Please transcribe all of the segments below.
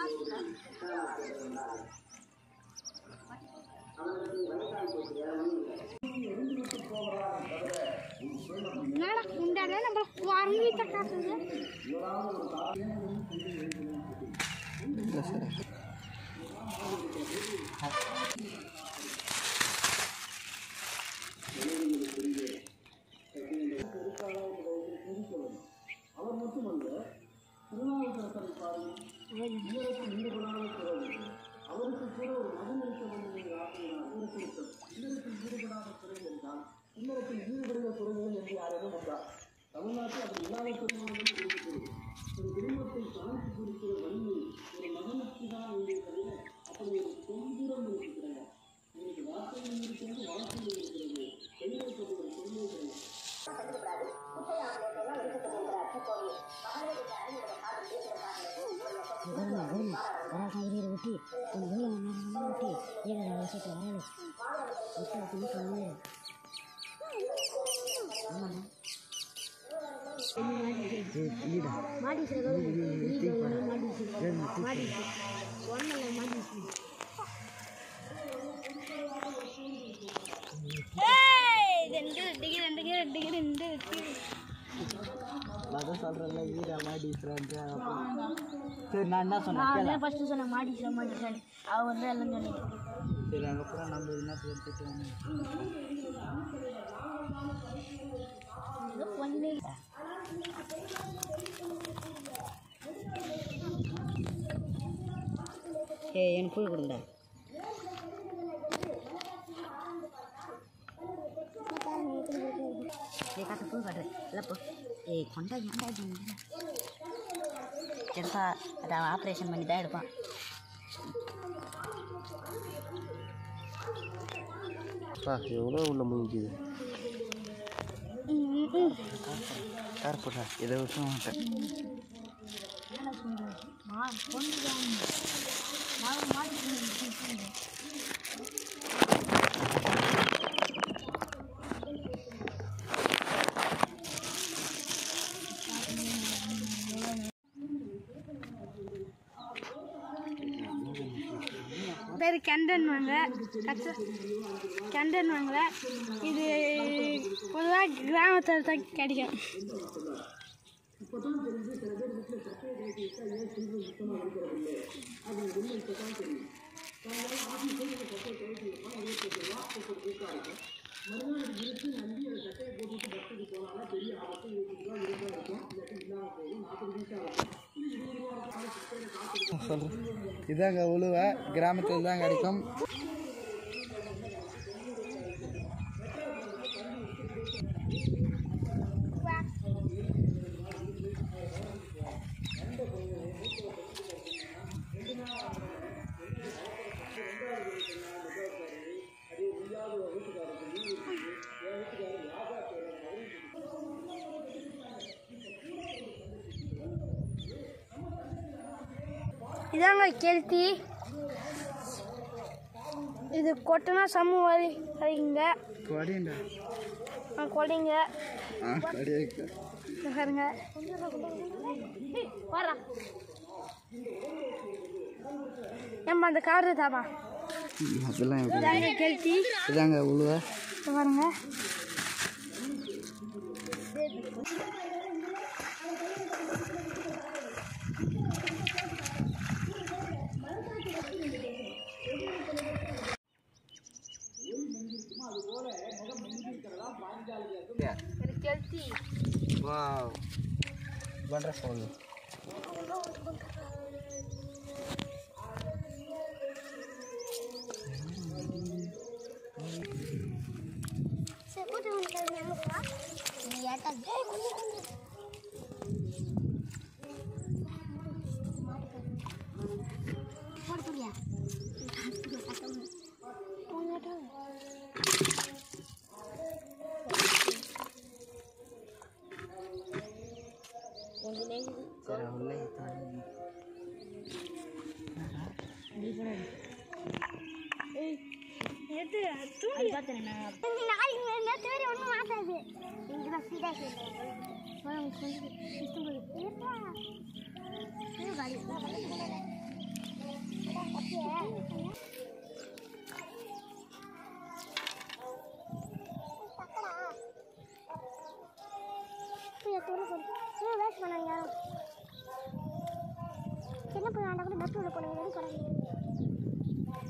என்னடா குண்டாடே நம்ம குரங்கு வீட்டை காட்டுது ரெண்டு ரெண்டு ரெண்டு ரெண்டு ரெண்டு அதான் சொல்கிறேன்ல ஈரா மாடி ஃப்ரெண்டு சரி நான் என்ன சொன்னேன் கேளு. நான் ஃபர்ஸ்ட் சொன்ன மாடி சார் மாடி சார் அவ வந்து எல்லாம் சொன்னீங்க சரி அதுக்கப்புறம் நம்ம என்ன எடுத்துட்டு வந்து ஏய் எனக்கு புல் கொடுங்கடா ஏய் காட்டு புல் காட்டு இல்லை போ ஏய் கொண்டா ஏன்டா இது எடுப்பா அதை ஆப்ரேஷன் பண்ணி தான் எடுப்பான் பா எவ்வளோ உள்ள முடிஞ்சுது யார் போட்டா இதை விஷயம் மாட்டேன் மா பொண்ணு நான் மாடி பேர் கெண்டன் வாங்க கச்ச கெண்டன் வாங்கல இது பொதுவாக கிராமத்தில் தான் கிடைக்கும் சொல்கிறேன் இதாங்க உழுவை கிராமத்தில் தான் கிடைக்கும் இதாங்க கெளுத்தி இது கொட்டினா சமு வரி வரைங்க கொடிண்டா கொடிங்க ஆ கொடியா பாருங்க வரா ஏம்மா அந்த காரு தாப்பா அதெல்லாம் எப்படி இதாங்க கெளுத்தி இதாங்க உழுவை இங்க பாருங்க இது கெளுத்தி வாவ் வண்டர்ஃபுல் சரி உள்ளே தாண்டி சின்ன பிள்ளை ஆண்டா கூட பஸ் உள்ள போனீங்க ரெடி போறாங்க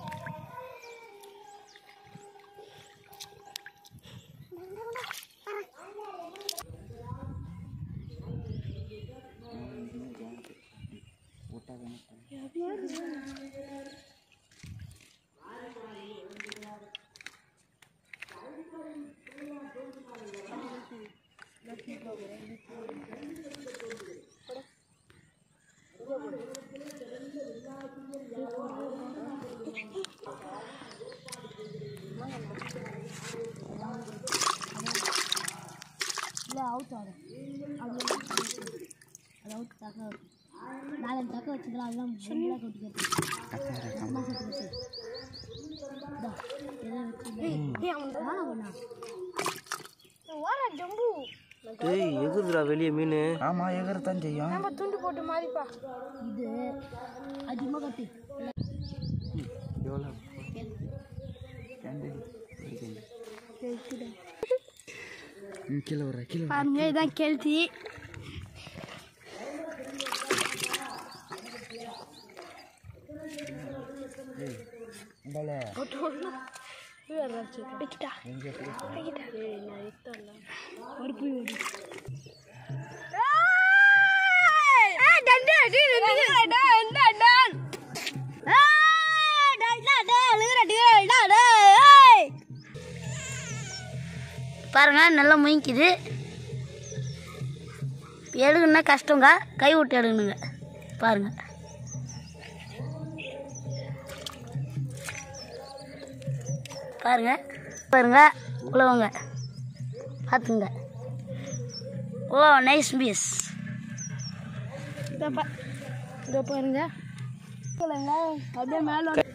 இல்லை அவுட் ஆகும் அது அது அவுட் தக்க நாலு தக்க வச்சுக்கலாம் அதெல்லாம் ஃபுல்லாக கொட்டிக்கிறது அம்மா சேர்த்து வச்சு இதா, இதை வச்சு ஆ, பண்ணா. ஓரா ஜம்பு டேய் எகுதுடா வெளியே மீன் ஆமாம் எகரத்தான் செய்யும் நம்ம துண்டு போட்டு மாதிரிப்பா இது அதிகமாக கட்டு எவ்வளோ கீழே வர கீழே பாருங்க இதான் கெளுத்தி இந்தால வைக்கிட்டா வைக்கிட்டா ஒரு புய் ஓடி பாருங்க நல்லா முயங்கிக்குது எடுக்கணுன்னா கஷ்டங்க கை விட்டு எடுக்கணுங்க பாருங்க பாருங்க பாருங்க உழவங்க பார்த்துங்க ஓ நைஸ் பீஸ் இதோ பா இதோ பாருங்க அப்படியே மேலே வந்து-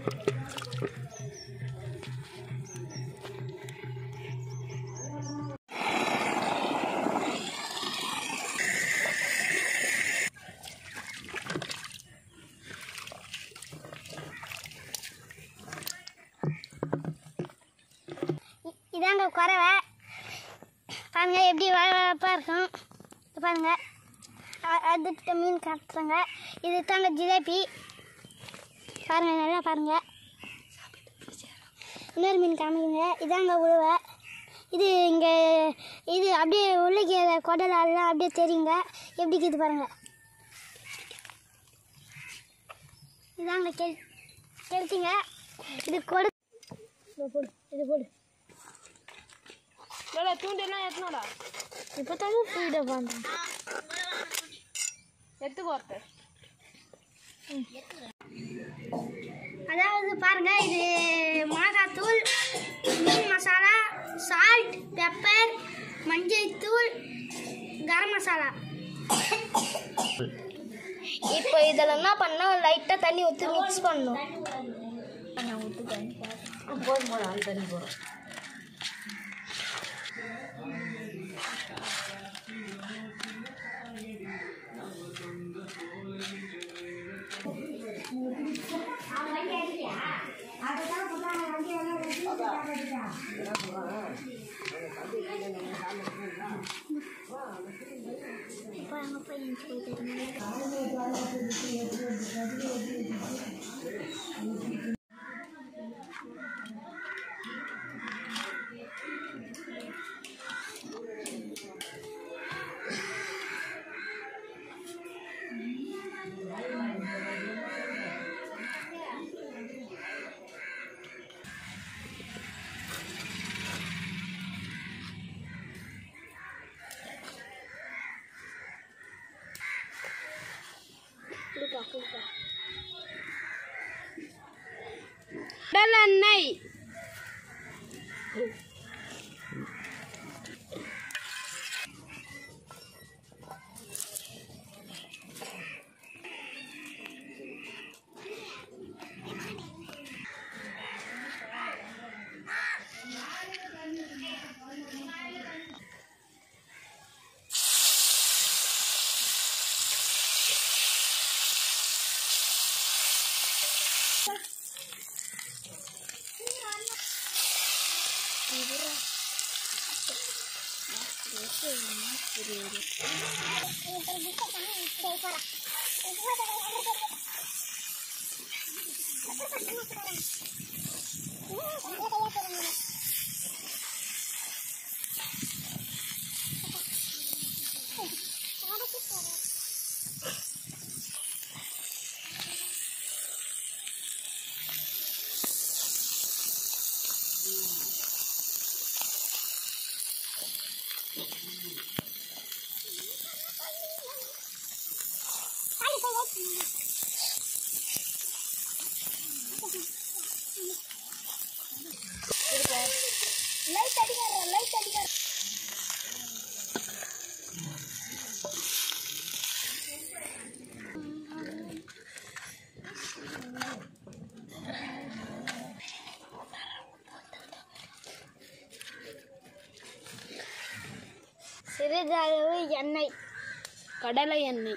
இதாங்க குறவை பாருங்க எப்படி வளவளப்பாக இருக்கும் இது பாருங்க அ- அது மீன் காட்டுறாங்க இது தாங்க ஜிலேபி பாருங்க நல்லா பாருங்க இன்னொரு மீன் காமிக்குங்க இதாங்க உழுவை இது இங்கே இது அப்படியே உள்ளிக்கு குடலாம் அப்படியே தெரியுங்க எப்படி இருக்குது பாருங்க இதாங்க கெ கெடுத்தீங்க இது கொடு இது போடு இது போடு டேய், தூண்டெல்லாம் எத்தனோடா இப்போ தாங்க போயிட பண்ணுறேன் எத்து போறது அதாவது பாருங்க இது மிளகாத்தூள் மீன் மசாலா சால்ட் பெப்பர் மஞ்சள் தூள் கரம் மசாலா இப்போ இதில் என்ன பண்ணோம் லைட்டாக தண்ணி ஊற்றி மிக்ஸ் பண்ணணும் கடலெண்ணெய் லைட் அடிக்கார லைட் அடிக்கார சிறிதளவு எண்ணெய் கடலை எண்ணெய்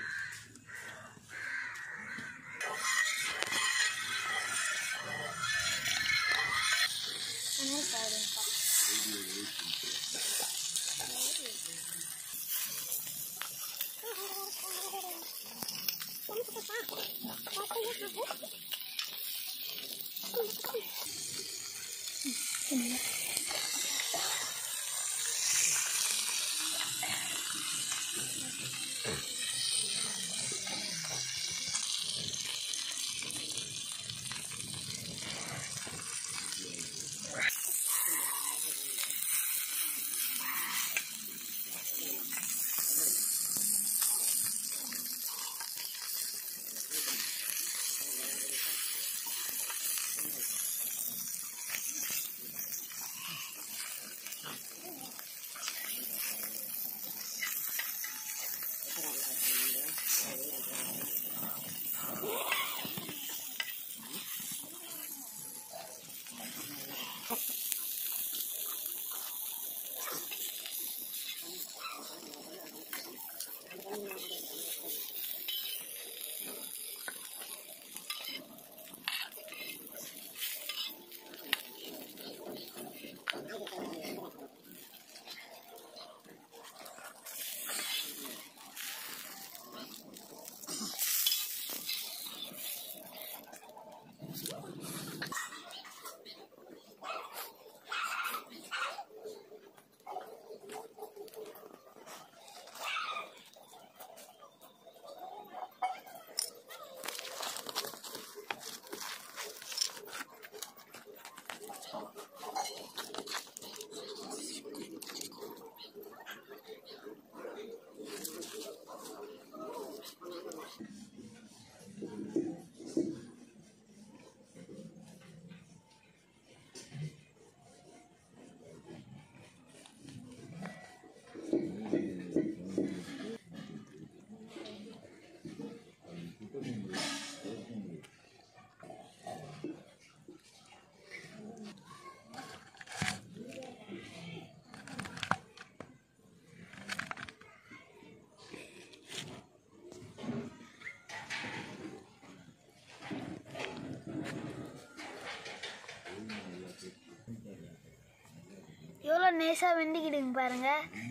எவ்வளோ நேசாக வெண்டிக்கிடுங்க பாருங்க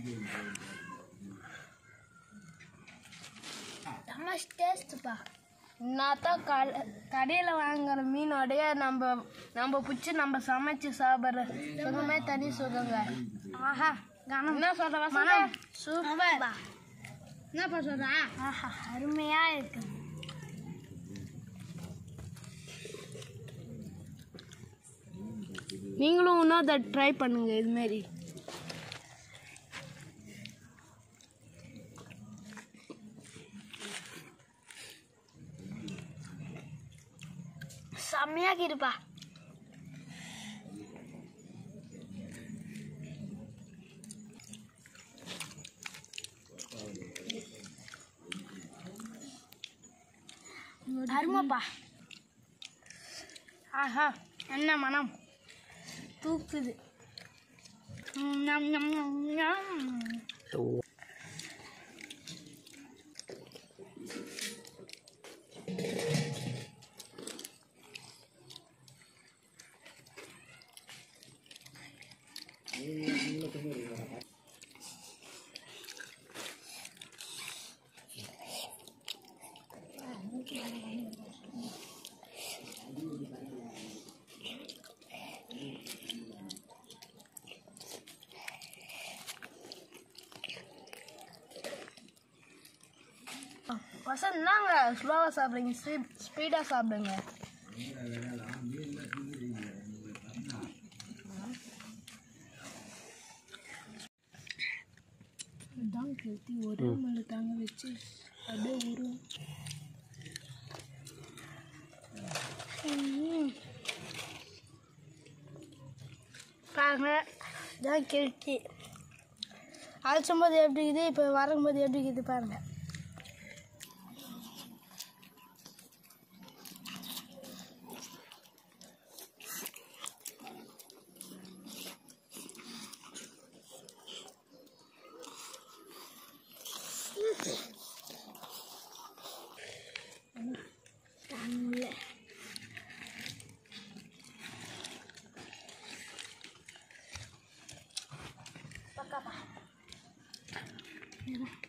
செம்ம டேஸ்ட்டுப்பா நான் தான் கட கடையில் வாங்குற மீனோடைய நம்ம நம்ம பிடிச்சி நம்ம சமைச்சு சாப்பிட்ற சுகமே தனி சுகங்க ஆஹா கனம் என்ன சொல்ற வசந்தா மனம் சூப்பர் என்னப்பா சொல்கிறா ஆஹா அருமையாக இருக்கு நீங்களும் இன்னும் அதை ட்ரை பண்ணுங்க இதுமாரி செம்மையாக இருப்பா அருமைப்பா ஆஹா என்ன மனம் தூக்குது ம், ஞம், ஞம், ஞம், ஞம். பசங்க என்னங்க ஸ்லோவாக சாப்பிடுங்க ஸ்பீடாக சாப்பிடுங்க தான் கெளுத்தி ஒரே மல்லு தாங்க வச்சு அப்படியே உருவும் ம். பாருங்க இதான் கெளுத்தி அழைச்சும் போது எப்படி இருக்குது இப்போ வரும்போது எப்படி இருக்குது பாருங்க பக்காப்பா